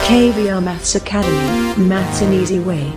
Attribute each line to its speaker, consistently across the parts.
Speaker 1: KVR Maths Academy, Maths an Easy Way.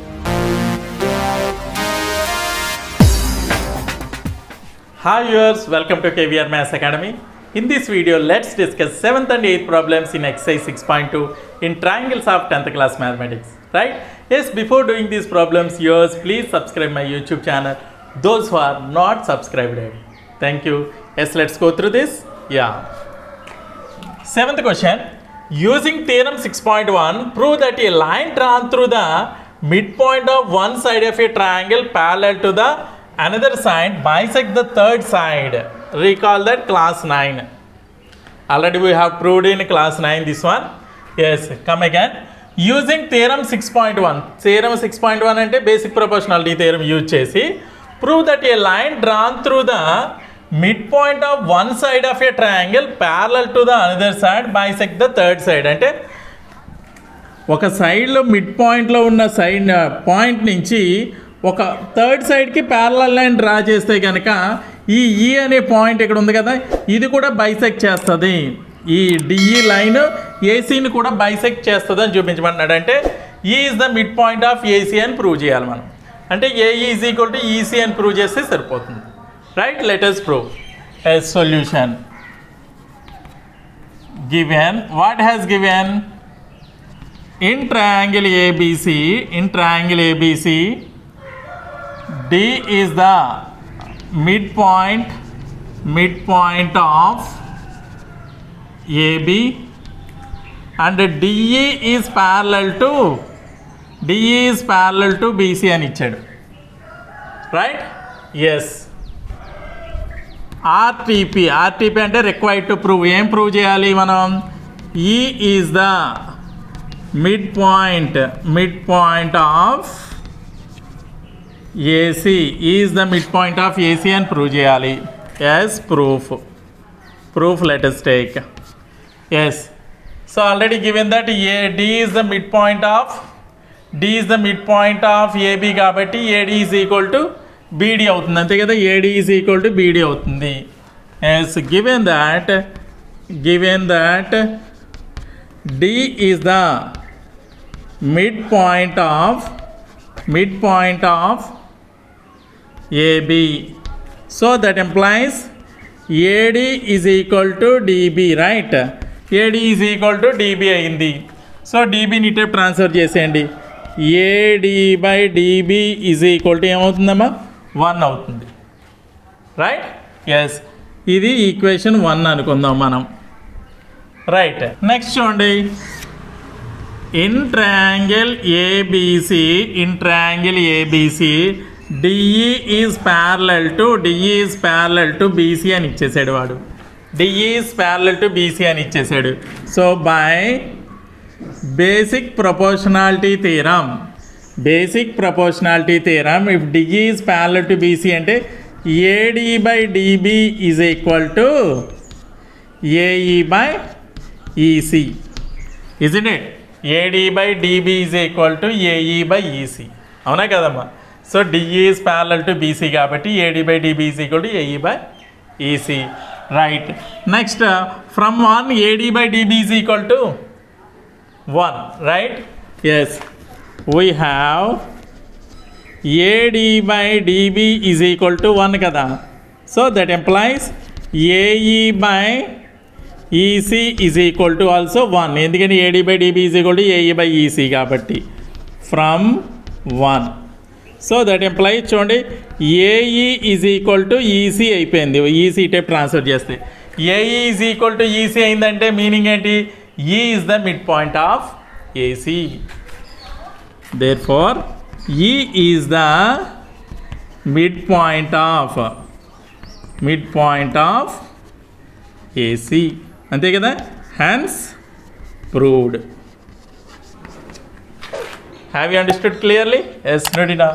Speaker 2: Hi viewers, welcome to KVR Maths Academy. In this video, let's discuss 7th and 8th problems in exercise 6.2 in triangles of 10th class mathematics. Right? Yes, before doing these problems, yours, please subscribe my YouTube channel. Those who are not subscribed yet. Thank you. Yes, let's go through this. Yeah. Seventh question. Using theorem 6.1, prove that a line drawn through the midpoint of one side of a triangle parallel to the another side bisect the third side. Recall that class 9. Already we have proved in class 9 this one. Yes, come again. Using theorem 6.1. Theorem 6.1 అంటే basic proportionality theorem use చేసి prove that a line drawn through the mid point of one side of a triangle parallel to the another side bisect the third side అంటే ఒక సైడ్లో mid పాయింట్లో ఉన్న side point నుంచి ఒక third సైడ్కి parallel line draw చేస్తే కనుక ఈ ఈ అనే పాయింట్ ఇక్కడ ఉంది కదా ఇది కూడా బైసెక్ట్ చేస్తుంది ఈ డిఈ లైన్ ఏసీని కూడా బైసెక్ట్ చేస్తుంది అని చూపించమన్నాడు అంటే E is the mid point of AC అని ప్రూవ్ చేయాలి మనం అంటే A is equal to EC అని ప్రూవ్ చేస్తే సరిపోతుంది right let us prove yes solution given what has given in triangle ABC, in triangle ABC, D is the midpoint, midpoint of AB and DE is parallel to DE is parallel to BC అని ఇచ్చాడు right yes RTP RTP అంటే required to prove ఏం prove చేయాలి మనం E is the mid point mid point of AC is the mid point of AC అని prove చేయాలి yes proof proof let us take yes so already given that A D is the mid point of D is the mid point of AB కాబట్టి AD is equal to BD అవుతుంది అంతే కదా AD is equal to BD అవుతుంది yes given that given that D is the midpoint of midpoint of AB. So that implies AD is equal to DB, right? AD is equal to DB అయింది so డీబీని ఇటే transfer చేసేయండి AD by DB is equal to ఏమవుతుందమ్మా one అవుతుంది right yes ఇది equation one అనుకుందాం మనం right next చూడండి in triangle ABC in triangle ABC DE is parallel to DE is parallel to BC అని ఇచ్చేసాడు వాడు DE is parallel to BC అని ఇచ్చేసాడు so by basic proportionality theorem basic proportionality theorem if DE is parallel to BC అంటే AD by DB is equal to AE by EC isn't it AD by DB is equal to AE by EC అవునా కదమ్మా so DE is parallel to BC కాబట్టి AD by DB is equal to AE by EC right next from one AD by DB is equal to one right yes we have AD by DB is equal to one కదా so that implies AE by EC is equal to also one ఎందుకని AD by DB is equal to AE by EC కాబట్టి from one so that imply చూడండి AE is equal to EC అయిపోయింది EC type transfer చేస్తే AE is equal to EC అయిందంటే meaning ఏంటి E is the mid point of AC therefore E is the mid point of mid point of AC అంతే కదా hence proved have you understood clearly yes నోడినా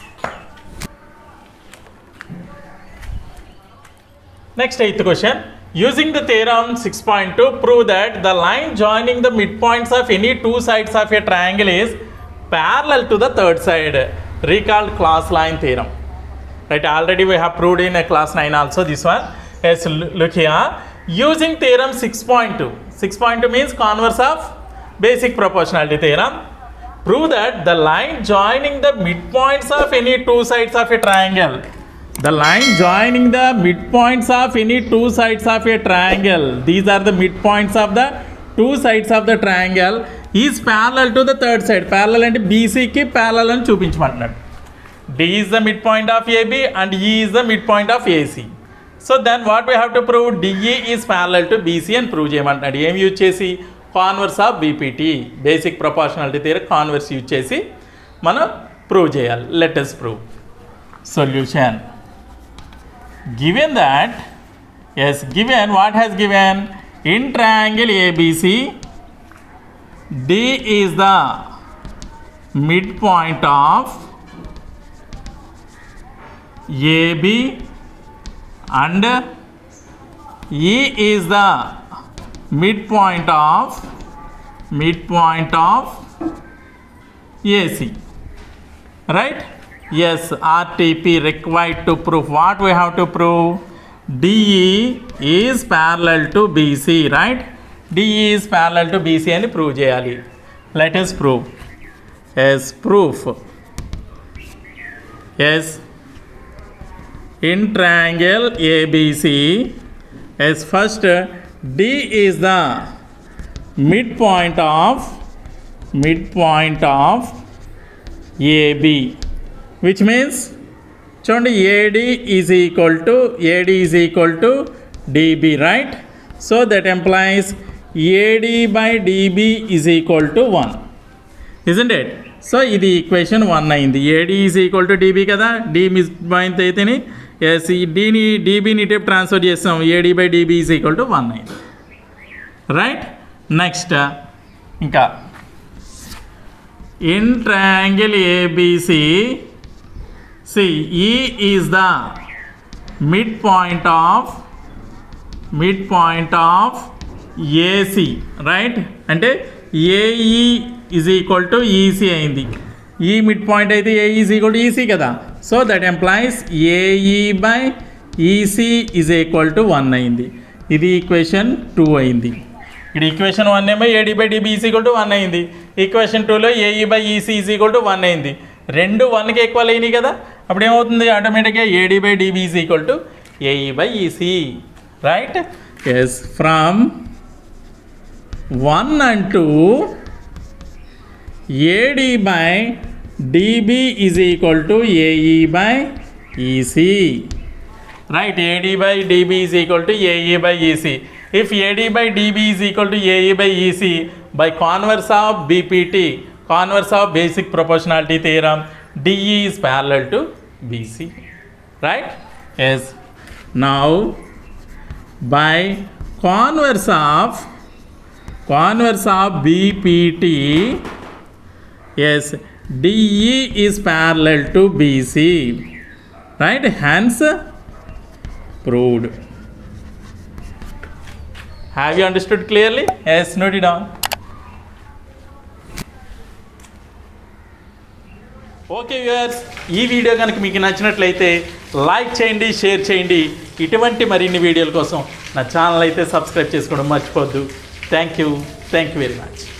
Speaker 2: next eighth question using the theorem six point two prove that the line joining the mid points of any two sides of a triangle is parallel to the third side recalled class line theorem right already we have proved in a class 9 also this one yes l- look here using theorem 6.2 6.2 means converse of basic proportionality theorem prove that the line joining the midpoints of any two sides of a triangle the line joining the midpoints of any two sides of a triangle these are the midpoints of the two sides of the triangle is parallel to the third side parallel అంటే బీసీకి parallel అని చూపించమంటున్నాడు D is the midpoint of AB and E is the midpoint of AC. So then what we have to prove DE is parallel to BC and prove చేయమంటున్నాడు ఏం use చేసి converse of BPT basic proportionality theory converse use చేసి మనం prove చేయాలి let us prove solution given that yes given what has given in triangle ABC D is the mid point of AB and E is the midpoint of midpoint of AC right yes RTP required to prove what we have to prove DE is parallel to BC right DE is parallel to BC అని prove చేయాలి let us prove as proof yes in triangle ABC as first D is the midpoint of midpoint of AB which means చూడండి AD is equal to AD is equal to DB right so that implies AD by DB is equal to one isn't it so ఇది equation one అయింది AD is equal to DB కదా D mid point అయితేని yes ఈ డీని డీబీని type transfer చేస్తాం AD by DB is equal to one అయింది right next ఇంకా in triangle ABC C E is the mid point of mid point of AC right అంటే AE is equal to EC అయింది E mid point అయితే A is equal to EC కదా so that implies AE by EC is equal to one అయింది ఇది equation two అయింది ఇక్కడ equation one ఏమో AD by DB is equal to one అయింది equation టూలో AE by EC is equal to one అయింది రెండు వన్కి ఈక్వల్ అయినాయి కదా అప్పుడు ఏమవుతుంది ఆటోమేటిక్గా AD by DB is equal to AE by EC right yes from one and two AD by DB is equal to AE by EC right AD by DB is equal to AE by EC. If AD by DB is equal to AE by EC by converse of BPT, converse of basic proportionality theorem, DE is parallel to BC. Right? Yes. Now, by converse of converse of BPT, yes, DE is parallel to BC. Right? Hence, proved. Have you understood clearly? Yes, note it down. Okay viewers ఈ video కనుక మీకు నచ్చినట్లయితే like చేయండి share చేయండి ఇటువంటి మరిన్ని వీడియోల కోసం నా ఛానల్ అయితే సబ్స్క్రైబ్ చేసుకోవడం మర్చిపోద్దు thank you thank you very much